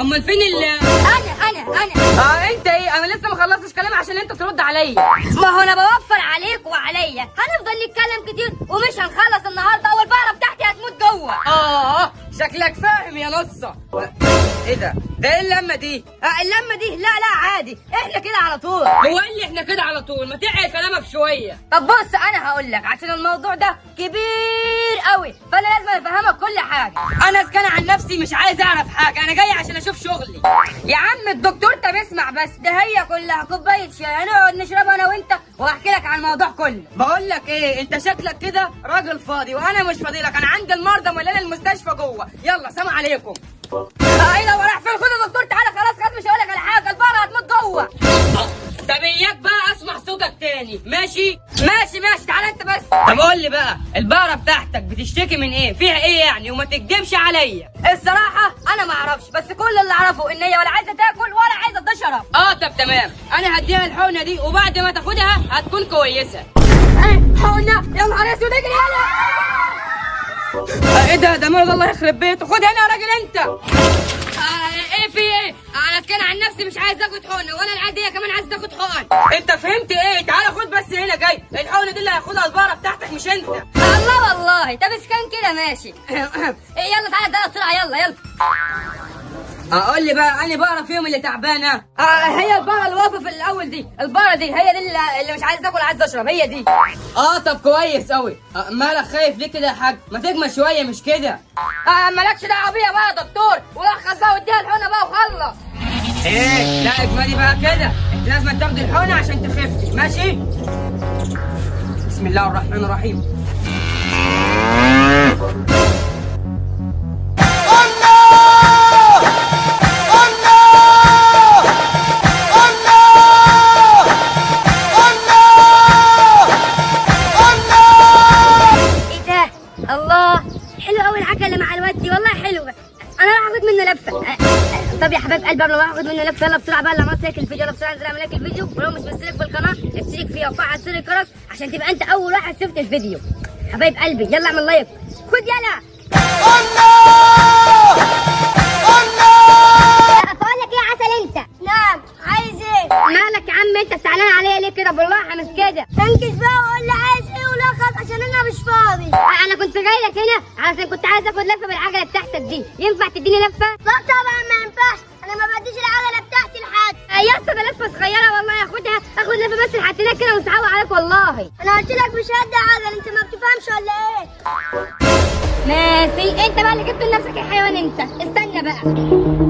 امال فين ال انا انا انا اه انت ايه انا لسه ما خلصتش كلام عشان انت ترد عليا ما هو انا بوفر عليك وعليا هنفضل نتكلم كتير ومش هنخلص النهارده والبقره بتاعتي هتموت جوه اه شكلك فاهم يا نصة ايه ده ده ايه اللمه دي آه، اللمه دي لا لا عادي احنا كده على طول هو قال لي احنا كده على طول ما تعي كلامك شويه طب بص انا هقول لك عشان الموضوع ده كبير قوي فانا لازم افهمك كل حاجه انا اذا كان عن نفسي مش عايز اعرف حاجه انا جاي عشان اشوف شغلي يا عم الدكتور طب اسمع بس ده هي كلها كوبايه شاي هنقعد نشربها انا وانت واحكي لك عن الموضوع كله بقول لك ايه انت شكلك كده راجل فاضي وانا مش فاضي لك انا عندي المرضى مليان المستشفى جوه يلا سلام عليكم ايه ده وراح فين خد الدكتور تعالى خلاص خلاص مش هقول لك على حاجه البقره هتموت جوه طب اياك بقى اسمع صوتك تاني ماشي ماشي ماشي تعالى انت بس طب قول لي بقى البقره بتاعتك بتشتكي من ايه فيها ايه يعني وما تكدبش عليا الصراحه انا ما اعرفش بس كل اللي اعرفه ان هي ولا عايزه تاكل ولا عايزه تشرب اه طب تمام انا هديها الحقنه دي وبعد ما تاخدها هتكون كويسه ايه حقنا يا نهار اسود اجري يلا آه ايه ده ده مرض الله يخرب بيته خد هنا يا راجل انت آه ايه في ايه انا كان عن نفسي مش عايز اخد حقنه وانا العاديه كمان عايز تاخد حقن انت فهمت ايه تعالى خد بس هنا جاي الحقنه دي اللي هياخدها البقره بتاعتك مش انت الله والله طب اذا كان كده ماشي إيه يلا تعالى تعالى بسرعه يلا يلا اقول لي بقى اني بقره فيهم اللي تعبانه آه هي البقره اللي واقفه في الاول دي البقره دي هي دي اللي, اللي مش عايزه تاكل عايزه تشرب هي دي اه طب كويس قوي آه مالك خايف ليه كده يا حاج ما تجمع شويه مش كده آه مالكش دعوه بيها بقى يا دكتور ولخص بقى واديها الحقنه بقى وخلص ايه لا اجمالي بقى كده انت لازم تاخد الحقنه عشان تخفي ماشي بسم الله الرحمن الرحيم ايه ده الله حلو قوي العجله مع الواد دي والله حلوه انا راح اخد منه لفه آه، آه، طب يا حبايب قلبي قبل ما اخد منه لفه يلا بسرعه بقى لما اشترك الفيديو يلا بسرعه انزل اعمل لك الفيديو ولو مش مشترك في القناه اشترك فيها وفعل زر الجرس عشان تبقى انت اول واحد شفت الفيديو حبايب قلبي يلا اعمل لايك خد يلا بقول لك ايه يا عسل انت نعم عايز ايه مالك يا عم انت زعلان عليا ليه كده بالراحه مش كده انكش بقى وقول لي عايز ايه ولخص عشان انا مش فاضي انا كنت جاي لك هنا عشان كنت عايز اخد لفه بالعجله بتاعتك دي ينفع تديني لفه لا طبعا ما ينفعش انا ما بديش العجله بتاعتي لحد يا اسطى ده لفه صغيره والله اخدها اخد لفه بس لحد هناك كده وصعب عليك والله انا قلت لك مش هدي عجله انت ما بتفهمش ولا ايه ماشي انت بقى اللي جبت لنفسك الحيوان انت استنى بقى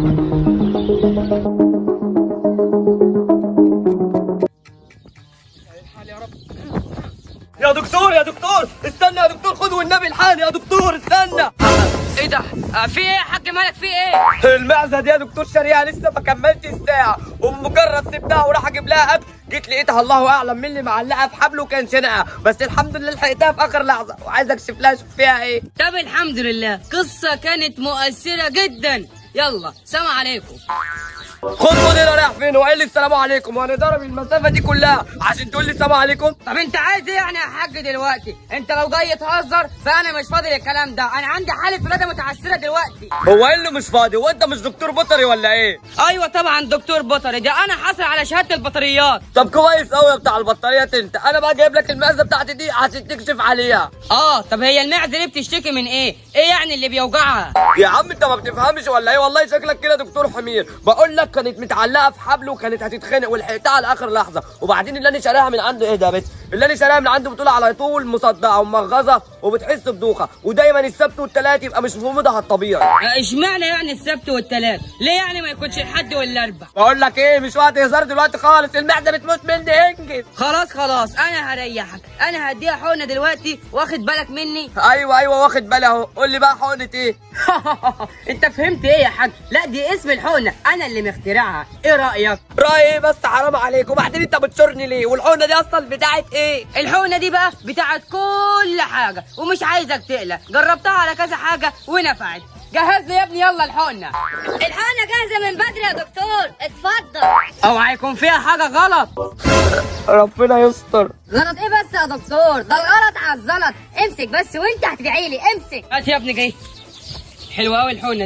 يا دكتور يا دكتور استنى يا دكتور خد والنبي الحقني يا دكتور استنى ايه ده آه في ايه يا حاج مالك في ايه المعزه دي يا دكتور شاريها لسه ما كملتش الساعه وبمجرد سبتها وراح اجيب لها اكل جيت لقيتها الله اعلم مين اللي معلقها في حبل وكان شنقها بس الحمد لله لحقتها في اخر لحظه وعايز اكشف لها اشوف فيها ايه طب الحمد لله قصه كانت مؤثره جدا يلا سلام عليكم خد خد هنا رايح فين وقال لي السلام عليكم وانا ضارب المسافه دي كلها عشان تقول لي السلام عليكم طب انت عايز ايه يعني يا حاج دلوقتي انت لو جاي تهزر فانا مش فاضي للكلام ده انا عندي حاله ولاده متعسره دلوقتي هو ايه اللي مش فاضي وانت مش دكتور بيطري ولا ايه ايوه طبعا دكتور بطري ده انا حاصل على شهاده البطاريات طب كويس قوي يا بتاع البطاريات انت انا بقى جايب لك المعزه بتاعتي دي عشان تكشف عليها اه طب هي المعده دي بتشتكي من ايه ايه يعني اللي بيوجعها يا عم انت ما بتفهمش ولا ايه والله شكلك كده دكتور حمير بقول لك كانت متعلقه في حبل وكانت هتتخنق ولحقتها على اخر لحظه وبعدين اللي انا شاريها من عنده ايه ده يا بت اللي انا شاريها من عنده بتقول على طول مصدعه ومغزه وبتحس بدوخه ودايما السبت والثلاث يبقى مش في موضها الطبيعي آه، اشمعنى يعني السبت والتلات ليه يعني ما يكونش الحد والاربع بقول لك ايه مش وقت هزار دلوقتي خالص المعده بتموت مني انجز خلاص خلاص انا هريحك انا هديها حقنه دلوقتي واخد بالك مني ايوه ايوه واخد بالي اهو قول لي بقى حقنه ايه انت فهمت ايه يا حاج لا دي اسم الحقنه انا اللي مخترعها ايه رايك رايي بس حرام عليك وبعدين انت بتشرني ليه والحقنه دي اصلا بتاعت ايه الحقنه دي بقى بتاعت كل حاجه ومش عايزك تقلق جربتها على كذا حاجه ونفعت جهز لي يا ابني يلا الحقنه الحقنه جاهزه من بدري يا دكتور اتفضل او هيكون فيها حاجه غلط ربنا يستر غلط ايه بس يا دكتور ده الغلط على الزلط امسك بس وانت هتدعي لي امسك هات يا ابني جاي حلوه قوي الحقنه دي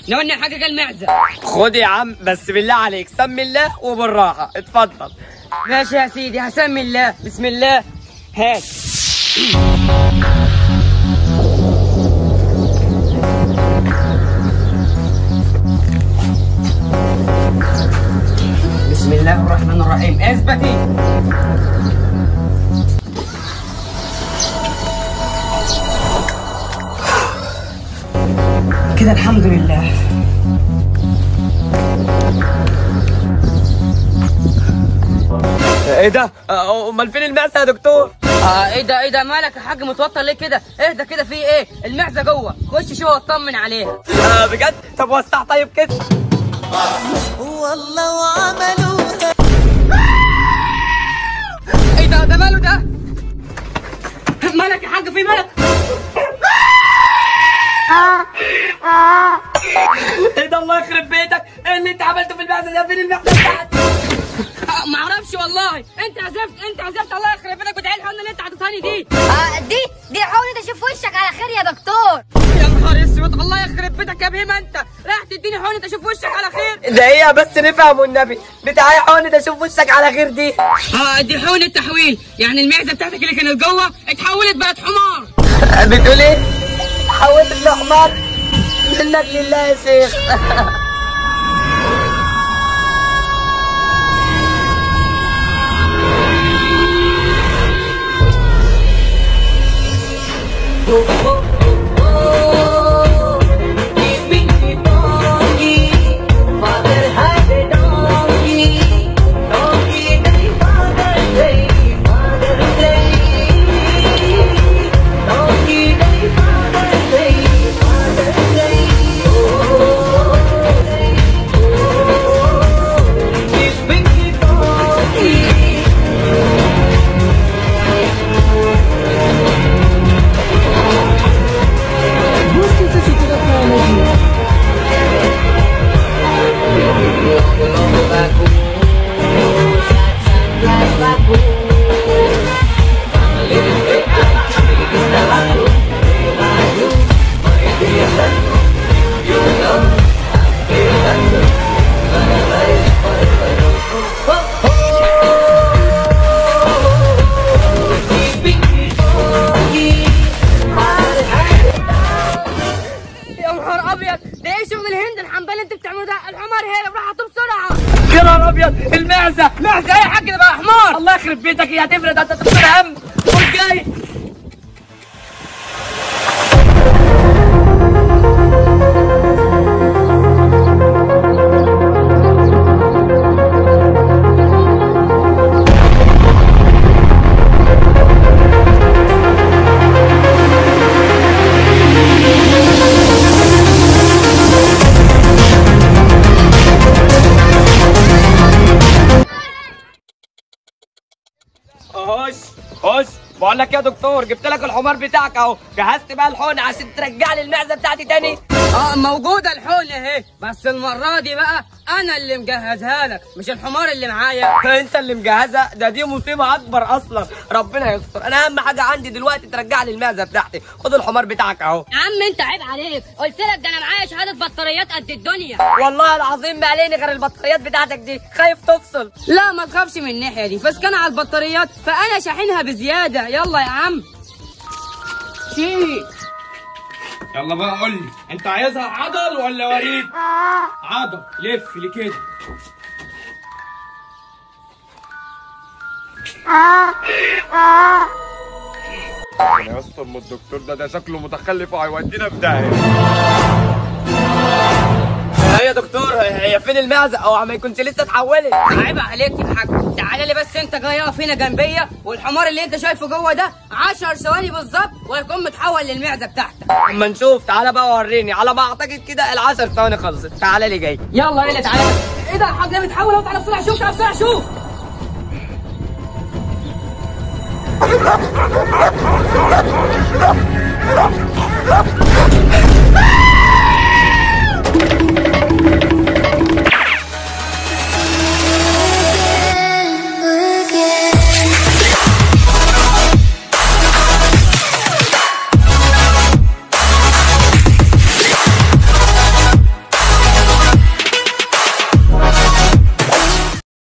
ناولني حاجه المعزه خد يا عم بس بالله عليك سمي الله وبالراحه اتفضل ماشي يا سيدي هسمي الله بسم الله هات بسم الله الرحمن الرحيم اثبتي كده الحمد لله ايه ده آه، امال فين المعزه يا دكتور اه ايه ده ايه ده مالك يا حاج متوتر ليه كده اهدى كده في ايه المعزه جوه خش شوف واطمن عليها آه بجد طب وسع طيب كده والله وعملوها ايه ده ده ماله ده مالك يا حاج في مالك ايه ده الله يخرب بيتك ايه اللي انت عملته في المعزه ده فين المعزه بتاعتي آه، ما اعرفش والله انت عزفت انت عزفت الله يخرب بيتك بتاع الحنه اللي انت عطيتهاني دي آه دي دي حاولي اشوف وشك على خير يا دكتور يا نهار اسود الله يخرب بيتك يا بهيمه انت راح تديني حقنه اشوف وشك على خير ده هي بس نفهم والنبي بتاعي حقنة اشوف وشك على خير دي اه دي حقنه تحويل يعني المعزه بتاعتك اللي كانت جوه اتحولت بقت حمار بتقول ايه حولت لحمار منك لله يا شيخ يا نهار ابيض ده ايه شغل الهند الحمد لله انت بتعمله ده الحمار هرب راح هاتوه بسرعه يا نهار ابيض المعزه معزه ايه يا حاج ده بقى حمار الله يخرب بيتك هي هتفرد انت تفرد هم خد جاي خش خش بقول لك يا دكتور جبت لك الحمار بتاعك اهو جهزت بقى الحقن عشان ترجع لي المعزه بتاعتي تاني اه موجوده الحقنه اهي بس المره دي بقى انا اللي مجهزها لك مش الحمار اللي معايا انت اللي مجهزها ده دي مصيبه اكبر اصلا ربنا يستر انا اهم حاجه عندي دلوقتي ترجع لي المعزه بتاعتي خد الحمار بتاعك اهو يا عم انت عيب عليك قلت لك ده انا معايا شهاده بطاريات قد الدنيا والله العظيم ما عليني غير البطاريات بتاعتك دي خايف تفصل لا ما تخافش من الناحيه دي فاسكن على البطاريات فانا شاحنها بزياده يلا يا عم شيل يلا بقى قول لي انت عايزها عضل ولا وريد عضل لف لكده يا اسطى ام الدكتور ده ده شكله متخلف وهيودينا في داهيه ايه يا دكتور هي فين المعزه او ما يكونش لسه اتحولت عيب عليك يا حاج تعالى لي بس انت جاي اقف هنا جنبيا والحمار اللي انت شايفه جوه ده 10 ثواني بالظبط وهيكون متحول للمعزه بتاعتك اما نشوف تعالى بقى وريني على ما اعتقد كده العشر ثواني خلصت تعالى لي جاي يلا يلا تعالى ايه ده يا حاج ده متحول اهو تعالى بسرعه شوف تعالى بسرعه شوف